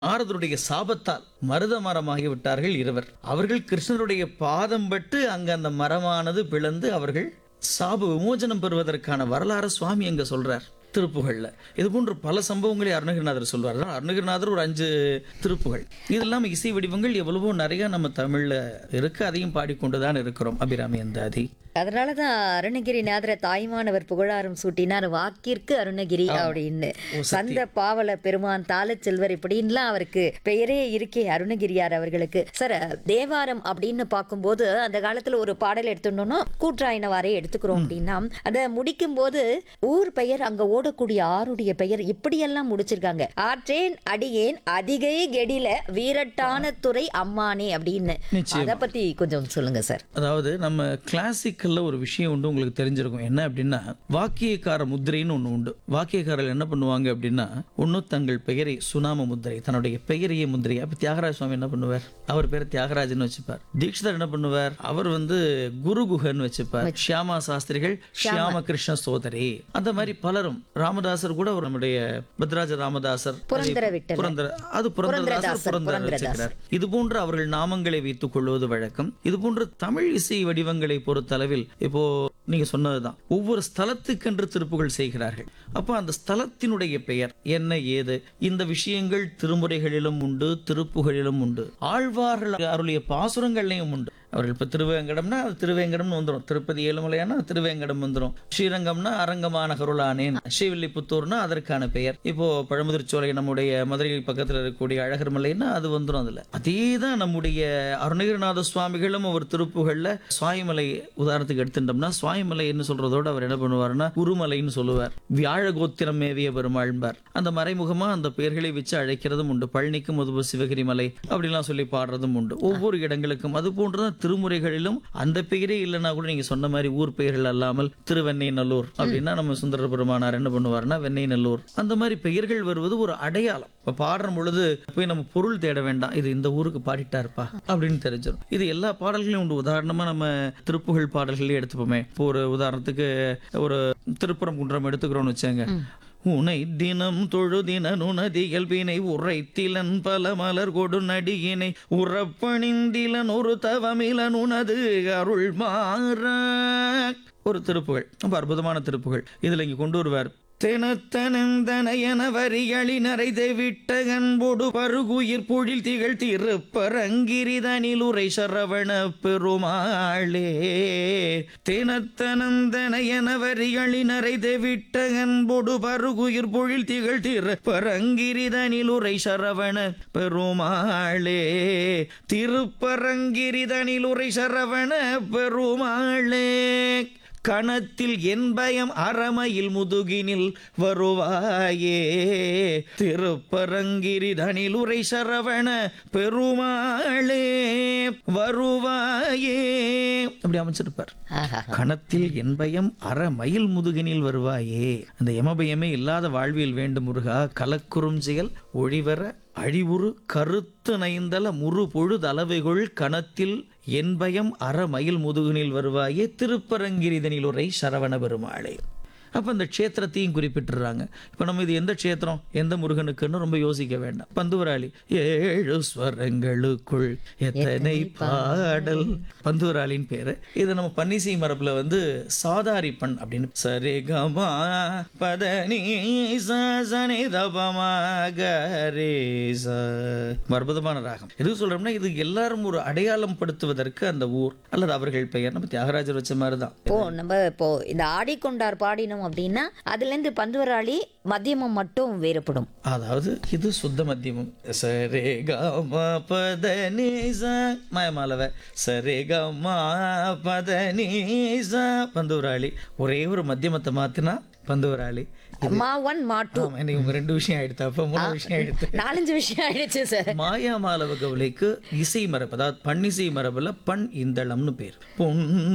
நாரதருடைய சாபத்தால் மருத மரமாகி விட்டார்கள் இருவர் அவர்கள் கிருஷ்ணருடைய பாதம் பட்டு அங்க அந்த மரமானது பிளந்து அவர்கள் சாப விமோசனம் பெறுவதற்கான வரலாறு சுவாமி அங்க சொல்றார் திருப்புகள்ல இது போன்ற பல சம்பவங்களை அருணகிரிநாதர் சொல்வார் அதான் அருணகிரிநாதர் ஒரு அஞ்சு திருப்புகள் இது இல்லாம இசை வடிவங்கள் எவ்வளவோ நிறைய நம்ம தமிழ்ல இருக்கு அதையும் பாடிக்கொண்டுதான் இருக்கிறோம் அபிராமி அந்தாதி அதனாலதான் அருணகிரிநாதரை தாய்மானவர் புகழாரம் சூட்டினார் வாக்கிற்கு அருணகிரி அப்படின்னு சந்த பாவல பெருமான் தாளச் செல்வர் இப்படின்லாம் அவருக்கு பெயரே இருக்கே அருணகிரியார் அவர்களுக்கு சார் தேவாரம் அப்படின்னு பார்க்கும்போது அந்த காலத்துல ஒரு பாடல் எடுத்துட்டோம்னா கூற்றாயினவாரே எடுத்துக்கிறோம் அப்படின்னா அதை முடிக்கும் போது ஊர் பெயர் அங்க ஓடக்கூடிய ஆறுடைய பெயர் இப்படியெல்லாம் முடிச்சிருக்காங்க ஆற்றேன் அடியேன் அதிகை கெடில வீரட்டான துறை அம்மானே அப்படின்னு நிச்சயமா. அதை பத்தி கொஞ்சம் சொல்லுங்க சார் அதாவது நம்ம கிளாசிக்கல்ல ஒரு விஷயம் உண்டு உங்களுக்கு தெரிஞ்சிருக்கும் என்ன அப்படின்னா வாக்கியக்கார முத்திரைன்னு ஒன்று உண்டு வாக்கியக்காரர்கள் என்ன பண்ணுவாங்க அப்படின்னா ஒன்று தங்கள் பெயரை சுனாம முத்திரை தன்னுடைய பெயரையே முத்திரை அப்ப தியாகராஜ சுவாமி என்ன பண்ணுவார் அவர் பேர் தியாகராஜன் வச்சுப்பார் தீட்சிதர் என்ன பண்ணுவார் அவர் வந்து குரு குஹன் வச்சுப்பார் ஷியாமா சாஸ்திரிகள் ஷியாம கிருஷ்ண சோதரி அந்த மாதிரி பலரும் ராமதாசர் கூட அவர் நம்முடைய பத்ராஜ ராமதாசர் புரந்தர விட்டல் புரந்தர அது புரந்தரதாசர் புரந்தரதாசர், புரந்தரர் புரந்தரதாசர். வச்சிருக்கிறார் இது போன்ற அவர்கள் நாமங்களை வைத்துக் கொள்வது வழக்கம் இது போன்ற தமிழ் இசை வடிவங்களை பொறுத்தளவில் இப்போ நீங்க சொன்னதுதான் ஒவ்வொரு ஸ்தலத்துக்கென்று திருப்புகள் செய்கிறார்கள் அப்போ அந்த ஸ்தலத்தினுடைய பெயர் என்ன ஏது இந்த விஷயங்கள் திருமுறைகளிலும் உண்டு திருப்புகளிலும் உண்டு ஆழ்வார்கள் அருளிய பாசுரங்கள்லையும் உண்டு அவர்கள் இப்போ திருவேங்கடம்னா அது திருவேங்கடம்னு வந்துடும் திருப்பதி ஏழுமலையானா திருவேங்கடம் வந்துடும் ஸ்ரீரங்கம்னா அரங்கமான கருளானேன் ஸ்ரீவில்லிபுத்தூர்னா அதற்கான பெயர் இப்போ பழமுதிர்ச்சோலை நம்முடைய மதுரை பக்கத்தில் இருக்கக்கூடிய அழகர் மலைன்னா அது வந்துடும் அதுல அதே தான் நம்முடைய அருணகிரிநாத சுவாமிகளும் அவர் திருப்புகள்ல சுவாமிமலை உதாரணத்துக்கு எடுத்துட்டோம்னா சுவாமிமலை என்ன சொல்றதோட அவர் என்ன பண்ணுவாருன்னா குருமலைன்னு சொல்லுவார் வியாழ கோத்திரம் மேவிய பெருமாள்பார் அந்த மறைமுகமா அந்த பெயர்களை வச்சு அழைக்கிறதும் உண்டு பழனிக்கு முதுபு சிவகிரி மலை அப்படிலாம் சொல்லி பாடுறதும் உண்டு ஒவ்வொரு இடங்களுக்கும் அது போன்றுதான் திருமுறைகளிலும் அந்த பெயரே இல்லைன்னா கூட நீங்க சொன்ன மாதிரி ஊர் பெயர்கள் அல்லாமல் திருவெண்ணெய்நல்லூர் அப்படின்னா நம்ம சுந்தர பெருமானார் என்ன பண்ணுவாருன்னா வெண்ணெய்நல்லூர் அந்த மாதிரி பெயர்கள் வருவது ஒரு அடையாளம் இப்ப பாடுற பொழுது போய் நம்ம பொருள் தேட வேண்டாம் இது இந்த ஊருக்கு பாடிட்டாருப்பா அப்படின்னு தெரிஞ்சிடும் இது எல்லா பாடல்களையும் உண்டு உதாரணமா நம்ம திருப்புகழ் பாடல்களே எடுத்துப்போமே இப்போ ஒரு உதாரணத்துக்கு ஒரு திருப்புறம் குன்றம் எடுத்துக்கிறோம்னு வச்சாங்க உனை தினம் தொழுதின நுணதி இயல்பினை உரைத்திலன் பல மலர் கொடு நடியினை உறப்பணிந்திலன் ஒரு தவமிலன் உனது அருள் மாற ஒரு திருப்புகள் ரொம்ப அற்புதமான திருப்புகள் இதுல இங்க கொண்டு வருவார் தெனத்தனந்தனையன வரிகளி நரைதை விட்ட அன்போடு பருகுயிர் பொழில் திகழ் திருப்பரங்கிரிதனில் உரை சரவண பெருமாளே தெனத்தனந்தனையன வரிகளி நரைதை விட்ட அன்போடு பருகுயிர் பொழில் திகழ் திருப்பரங்கிரிதனில் உரை சரவண பெருமாளே திருப்பரங்கிரிதனில் உரை சரவண பெருமாளே கணத்தில் என் பயம் அறமையில் முதுகினில் வருவாயே திருப்பரங்கிரி தனில் உரை சரவண பெருமாளே வருவாயே அப்படி அமைச்சிருப்பார் ஆஹா கணத்தில் என் பயம் அறமயில் முதுகினில் வருவாயே அந்த எமபயமே இல்லாத வாழ்வியல் வேண்டும் முருகா கலக்குறும் செயல் ஒழிவர அழிவுறு கருத்து நைந்தல முறு பொழுதளவைகொள் கணத்தில் என் பயம் அறமயில் முதுகினில் வருவாயே திருப்பரங்கிரிதனில் உரை சரவண பெருமாளே அப்போ அந்த க்ஷேத்திரத்தையும் குறிப்பிட்டுறாங்க இப்போ நம்ம இது எந்த க்ஷேத்திரம் எந்த முருகனுக்குன்னு ரொம்ப யோசிக்க வேண்டாம் பந்துவராளி ஏழு ஸ்வரங்களுக்குள் எத்தனை பாடல் பந்துவராளின் பேரு இது நம்ம பன்னிசை மரபுல வந்து சாதாரி பண் அப்படின்னு சரி கமா பதனி சனி தபமா கரேச அற்புதமான ராகம் எதுக்கு சொல்றோம்னா இது எல்லாரும் ஒரு அடையாளம் படுத்துவதற்கு அந்த ஊர் அல்லது அவர்கள் பெயர் நம்ம தியாகராஜர் வச்ச மாதிரி தான் இப்போ நம்ம இப்போ இந்த ஆடிக்கொண்டார் பாடினோம் அப்படின்னா அதுல இருந்து பந்துவராளி மத்தியமம் மட்டும் வேறுபடும் அதாவது இது சுத்த மத்தியமம் சரே கம பத நீச மயமாலவ சரே கம பத நீச பந்துவராளி ஒரே ஒரு மத்தியமத்தை மாத்தினா பந்துவராளி மா ஒன் மா டூ ஆமா, எனக்கு உங்க ரெண்டு விஷயம் ஆயிடுத்து அப்ப மூணு விஷயம் ஆயிடுத்து நாலஞ்சு விஷயம் ஆயிடுச்சு சார் மாயா மாலவ கவலைக்கு இசை மரபு அதாவது பன்னிசை மரபுல பண் இந்தளம்னு பேர் பொன்